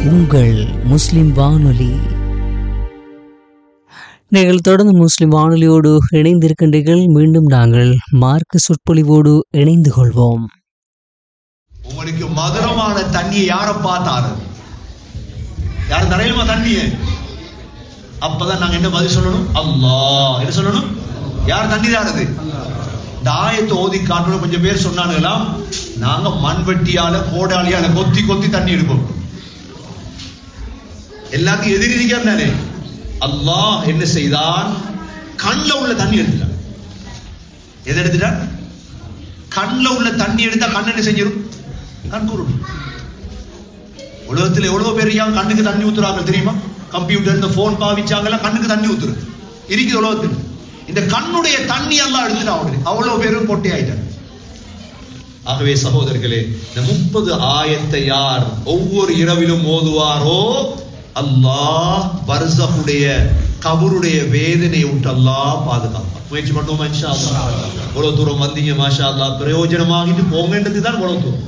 உங்கள் முஸ்லிம் வானொலி நீங்கள் தொடர்ந்து முஸ்லிம் வானொலியோடு இணைந்திருக்கின்றீர்கள் மீண்டும் நாங்கள் மார்க்க சொற்பொழிவோடு இணைந்து கொள்வோம் உங்களுக்கு மதுரமான தண்ணியை யார பார்த்தாரு யார் தரையிலுமா தண்ணிய அப்பதான் நாங்க என்ன பதில் சொல்லணும் அல்லாஹ் என்ன சொல்லணும் யார் தண்ணி தானது இந்த ஆயத்தை ஓதி காட்டணும் கொஞ்சம் பேர் சொன்னானுங்களாம் நாங்க மண்வெட்டியால கோடாலியால கொத்தி கொத்தி தண்ணி எடுப்போம் எல்லாத்தையும் எதிரி இருக்கிறானே அல்லாஹ் என்ன செய்தான் கண்ல உள்ள தண்ணி எடுத்துட்டான் எதை எடுத்துட்டான் கண்ல உள்ள தண்ணி எடுத்தா கண் என்ன செஞ்சிடும் கண் குருடும் உலகத்துல எவ்வளவு பேர் ஏன் கண்ணுக்கு தண்ணி ஊத்துறாங்க தெரியுமா கம்ப்யூட்டர் இந்த போன் பாவிச்சாங்கலாம் கண்ணுக்கு தண்ணி ஊத்துரு இருக்குது உலகத்தில் இந்த கண்ணுடைய தண்ணி எல்லாம் எடுத்துட்டு அவனுக்கு அவ்வளவு பேரும் பொட்டி ஆயிட்டாங்க ஆகவே சகோதரர்களே இந்த முப்பது ஆயத்தை யார் ஒவ்வொரு இரவிலும் ஓதுவாரோ அல்லாஹ் பர்சகுடைய கபருடைய வேதனையை விட்டு அல்லாஹ் பாதுகாப்பான் முயற்சி பண்ணுவோமா இன்ஷா அல்லாஹ் இவ்வளவு தூரம் வந்தீங்க மாஷா அல்லாஹ் பிரயோஜனமாகிட்டு போங்கன்றது தான் இவ்வளவு தூரம்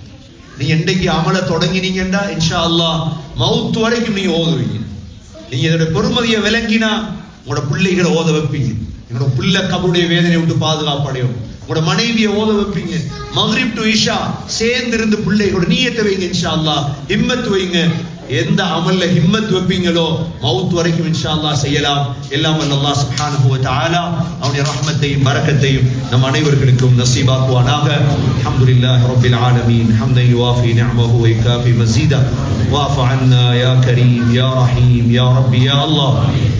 நீங்க என்னைக்கு அமல தொடங்கினீங்கன்னா இன்ஷா அல்லாஹ் மவுத் வரைக்கும் நீங்க ஓதுவீங்க நீங்க இதோட பெருமதியை விளங்கினா உங்களோட பிள்ளைகளை ஓத வைப்பீங்க எங்களோட பிள்ளை கபருடைய வேதனையை விட்டு பாதுகாப்படையும் உங்களோட மனைவியை ஓத வைப்பீங்க மக்ரிப் டு இஷா சேர்ந்து இருந்து பிள்ளைகளோட நீயத்தை வைங்க இன்ஷா அல்லாஹ் ஹிம்மத் வைங்க எந்த அமல்ல ஹிம்மத் வைப்பீங்களோ மவுத் வரைக்கும் இன்ஷா அல்லாஹ் செய்யலாம் எல்லாம் வல்ல அல்லாஹ் சுப்ஹானஹு வ தஆலா அவனுடைய ரஹ்மத்தையும் பரக்கத்தையும் நம் அனைவர்களுக்கும் நசீபாக்குவானாக அல்ஹம்துலில்லாஹி ரப்பில் ஆலமீன் ஹம்தன் யுவாஃபி நிஅமஹு வ யுகாஃபி மஸீதா واعف عنا يا كريم يا رحيم يا ربي يا الله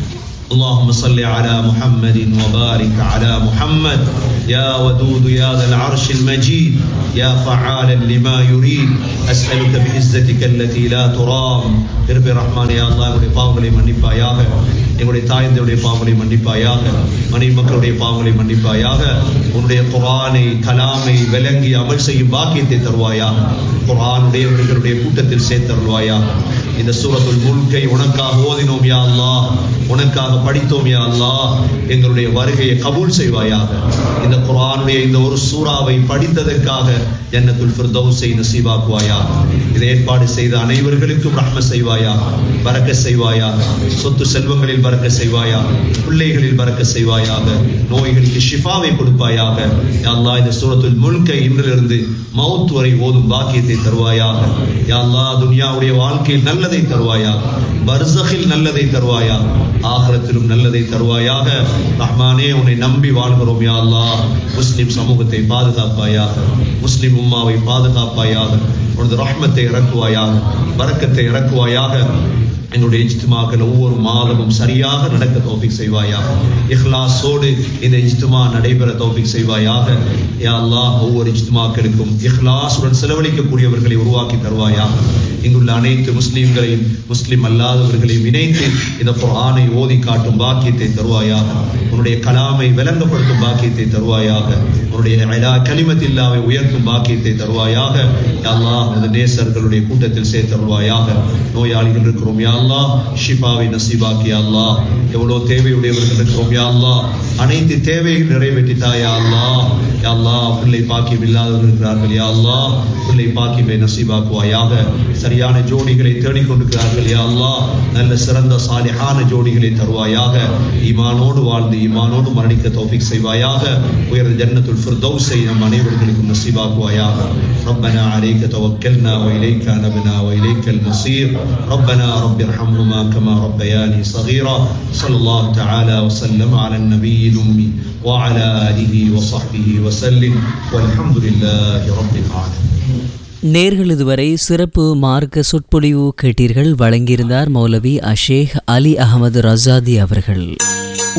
اللهم صل على محمد وبارك على محمد يا ودود يا ذا العرش المجيد يا فعالا لما يريد أسألك بعزتك التي لا ترام திருப்பி ரஹ்மான் யா அல்லாஹ் எங்களுடைய பாவங்களை மன்னிப்பாயாக எங்களுடைய தாய்ந்தருடைய பாவங்களை மன்னிப்பாயாக மனைவி மக்களுடைய பாவங்களை மன்னிப்பாயாக உன்னுடைய குரானை கலாமை விளங்கி அமல் செய்யும் பாக்கியத்தை தருவாயாக குரானுடையவர்களுடைய கூட்டத்தில் சேர்த்தருள்வாயாக இந்த சூரத்துல் முல்கை உனக்காக ஓதினோம் யா அல்லாஹ் உனக்காக படித்தோம் யா அல்லாஹ் எங்களுடைய வருகையை கபூல் செய்வாயாக இந்த குரானுடைய இந்த ஒரு சூறாவை படித்ததற்காக ஜன்னத்துல் ஃபிர்தௌஸை நசீபாக்குவாயாக இதை ஏற்பாடு செய்த அனைவர்களுக்கும் ரஹ்ம செய்வாயாக பறக்க செய்வாயாக சொத்து செல்வங்களில் பறக்க செய்வாயாக பிள்ளைகளில் பறக்க செய்வாயாக நோய்களுக்கு ஷிஃபாவை கொடுப்பாயாக யா அல்லாஹ் இந்த சூரத்துல் முல்கை இன்றிலிருந்து மவுத் வரை ஓதும் பாக்கியத்தை தருவாயாக யா அல்லாஹ் துனியாவுடைய வாழ்க்கையில் நல்லதை தருவாயாக பர்சகில் நல்லதை தருவாயாக ஆகரத்திலும் நல்லதை தருவாயாக ரஹ்மானே உன்னை நம்பி வாழ்கிறோம் யா அல்லாஹ் முஸ்லிம் சமூகத்தை பாதுகாப்பாயாக முஸ்லிம் உம்மாவை பாதுகாப்பாயாக உனது ரஹ்மத்தை இறக்குவாயாக பரக்கத்தை இறக்குவாயாக எங்களுடைய இஜ்திமாக்கள் ஒவ்வொரு மாதமும் சரியாக நடக்க தௌஃபிக் செய்வாயாக இஹ்லாஸோடு இந்த இஜ்திமா நடைபெற தௌஃபிக் செய்வாயாக யா அல்லாஹ் ஒவ்வொரு இஜ்திமாக்களுக்கும் இஹ்லாஸுடன் செலவழிக்கக்கூடியவர்களை உருவாக்கி தருவாயாக இங்குள்ள அனைத்து முஸ்லிம்களையும் முஸ்லிம் அல்லாதவர்களையும் இணைத்து இந்த குர்ஆனை ஓதி காட்டும் பாக்கியத்தை தருவாயாக உன்னுடைய கலாமை விளங்கப்படுத்தும் பாக்கியத்தை தருவாயாக உன்னுடைய இலா கலிமத்தில்லாவை உயர்த்தும் பாக்கியத்தை தருவாயாக யா அல்லாஹ் உனது நேசர்களுடைய கூட்டத்தில் சேர்த்தருள்வாயாக நோயாளிகள் இருக்கிறோம் யா அல்லாஹ் ஷிஃபாவை நசீபாக்கி யா அல்லாஹ் எவ்வளவு தேவையுடையவர்கள் இருக்கிறோம் யா அல்லாஹ் அனைத்து தேவைகள் நிறைவேற்றித்தா யா அல்லாஹ் யா அல்லாஹ் பிள்ளை பாக்கியம் இல்லாதவர்கள் இருக்கிறார்கள் யா அல்லாஹ் பிள்ளை பாக்கியமை நசீபாக்குவாயாக சரியான ஜோடிகளை தேடிக்கொண்டிருக்கிறார்கள் யா அல்லாஹ் நல்ல சிறந்த சாலிஹான ஜோடிகளை தருவாயாக ஈமானோடு வாழ்ந்து ஈமானோடு மரணிக்க தௌஃபிக் செய்வாயாக உயர்ந்த ஜன்னத்துல் ஃபிர்தௌஸை நம் அனைவர்களுக்கும் நசீபாக்குவாயாக ربنا عليك توكلنا وإليك أنبنا وإليك المصير ربنا رب ارحمهما كما ربياني صغيرا صلى الله تعالى وسلم على النبي الأمي وعلى آله وصحبه وسلم والحمد لله رب العالمين நேர்கள் இதுவரை சிறப்பு மார்க்க சொற்பொழிவு கேட்டீர்கள் வழங்கியிருந்தார் மௌலவி அஷேக் அலி அகமது ரசாதி அவர்கள்